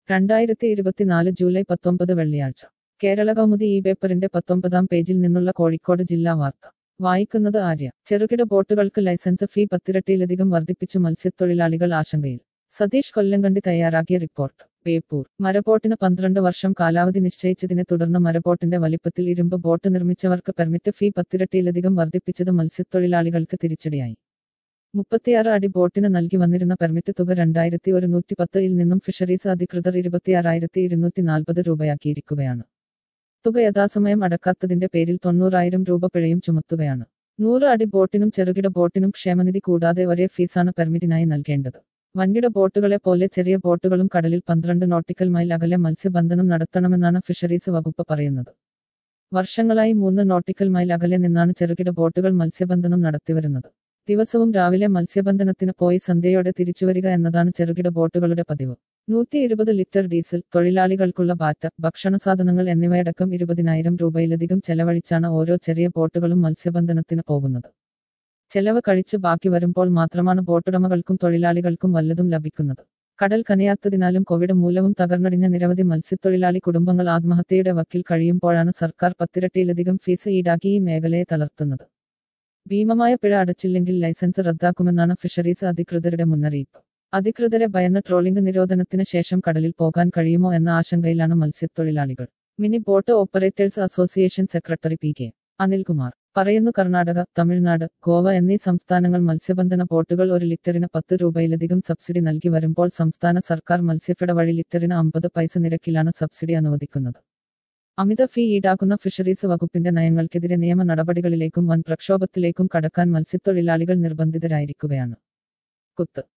രണ്ടായിരത്തി ഇരുപത്തിനാല് ജൂലൈ പത്തൊമ്പത് വെള്ളിയാഴ്ച കേരള കൗമുദി ഈ പേപ്പറിന്റെ പത്തൊമ്പതാം പേജിൽ നിന്നുള്ള കോഴിക്കോട് ജില്ലാ വാർത്ത വായിക്കുന്നത് ആര്യ ചെറുകിട ബോട്ടുകൾക്ക് ലൈസൻസ് ഫീ പത്തിരട്ടിയിലധികം വർദ്ധിപ്പിച്ചു മത്സ്യത്തൊഴിലാളികൾ ആശങ്കയിൽ സതീഷ് കൊല്ലങ്കണ്ടി തയ്യാറാക്കിയ റിപ്പോർട്ട് ബേപ്പൂർ മരബോട്ടിന് പന്ത്രണ്ട് വർഷം കാലാവധി നിശ്ചയിച്ചതിനെ തുടർന്ന് മരബോട്ടിന്റെ വലിപ്പത്തിൽ ഇരുമ്പ് ബോട്ട് നിർമ്മിച്ചവർക്ക് പെർമിറ്റ് ഫീ പത്തിരട്ടിയിലധികം വർദ്ധിപ്പിച്ചത് മത്സ്യത്തൊഴിലാളികൾക്ക് തിരിച്ചടിയായി മുപ്പത്തിയാറ് അടി ബോട്ടിന് നൽകി വന്നിരുന്ന പെർമിറ്റ് തുക രണ്ടായിരത്തി ഒരുന്നൂറ്റി പത്തിൽ നിന്നും ഫിഷറീസ് അധികൃതർ ഇരുപത്തിയാറായിരത്തി ഇരുന്നൂറ്റി നാൽപ്പത് രൂപയാക്കിയിരിക്കുകയാണ് തുക യഥാസമയം അടക്കാത്തതിന്റെ പേരിൽ തൊണ്ണൂറായിരം രൂപ പിഴയും ചുമത്തുകയാണ് നൂറ് അടി ബോട്ടിനും ചെറുകിട ബോട്ടിനും ക്ഷേമനിധി കൂടാതെ ഒരേ ഫീസാണ് പെർമിറ്റിനായി നൽകേണ്ടത് വൻകിട ബോട്ടുകളെ പോലെ ചെറിയ ബോട്ടുകളും കടലിൽ പന്ത്രണ്ട് നോട്ടിക്കൽ മൈൽ അകലെ മത്സ്യബന്ധനം നടത്തണമെന്നാണ് ഫിഷറീസ് വകുപ്പ് പറയുന്നത് വർഷങ്ങളായി മൂന്ന് നോട്ടിക്കൽ മൈൽ അകലെ നിന്നാണ് ചെറുകിട ബോട്ടുകൾ മത്സ്യബന്ധനം നടത്തിവരുന്നത് ദിവസവും രാവിലെ മത്സ്യബന്ധനത്തിന് പോയി സന്ധ്യയോടെ തിരിച്ചുവരിക എന്നതാണ് ചെറുകിട ബോട്ടുകളുടെ പതിവ് നൂറ്റി ഇരുപത് ലിറ്റർ ഡീസൽ തൊഴിലാളികൾക്കുള്ള ബാറ്റ ഭക്ഷണസാധനങ്ങൾ എന്നിവയടക്കം ഇരുപതിനായിരം രൂപയിലധികം ചെലവഴിച്ചാണ് ഓരോ ചെറിയ ബോട്ടുകളും മത്സ്യബന്ധനത്തിന് പോകുന്നത് ചെലവ് കഴിച്ച് ബാക്കി വരുമ്പോൾ മാത്രമാണ് ബോട്ടുടമകൾക്കും തൊഴിലാളികൾക്കും വല്ലതും ലഭിക്കുന്നത് കടൽ കനയാത്തതിനാലും കോവിഡ് മൂലവും തകർന്നടിഞ്ഞ നിരവധി മത്സ്യത്തൊഴിലാളി കുടുംബങ്ങൾ ആത്മഹത്യയുടെ വക്കിൽ കഴിയുമ്പോഴാണ് സർക്കാർ പത്തിരട്ടിയിലധികം ഫീസ് ഈടാക്കി ഈ മേഖലയെ തളർത്തുന്നത് ഭീമമായ പിഴ അടച്ചില്ലെങ്കിൽ ലൈസൻസ് റദ്ദാക്കുമെന്നാണ് ഫിഷറീസ് അധികൃതരുടെ മുന്നറിയിപ്പ് അധികൃതരെ ഭയന്ന ട്രോളിംഗ് നിരോധനത്തിന് ശേഷം കടലിൽ പോകാൻ കഴിയുമോ എന്ന ആശങ്കയിലാണ് മത്സ്യത്തൊഴിലാളികൾ mini boat operators association secretary P K Anilkumar പറയുന്നു കർണാടക തമിഴ്നാട് ഗോവ എന്നീ സംസ്ഥാനങ്ങൾ മത്സ്യബന്ധന ബോട്ടുകൾ ഒരു ലിറ്ററിന് പത്ത് രൂപയിലധികം സബ്സിഡി നൽകി വരുമ്പോൾ സംസ്ഥാന സർക്കാർ മത്സ്യഫെഡ വഴി ലിറ്ററിന് അമ്പത് പൈസ നിരക്കിലാണ് സബ്സിഡി അനുവദിക്കുന്നത് അമിത ഫീ ഈടാക്കുന്ന ഫിഷറീസ് വകുപ്പിന്റെ നയങ്ങൾക്കെതിരെ നിയമ നടപടികളിലേക്കും വൻ പ്രക്ഷോഭത്തിലേക്കും കടക്കാൻ മത്സ്യത്തൊഴിലാളികൾ നിർബന്ധിതരായിരിക്കുകയാണ് കുത്ത്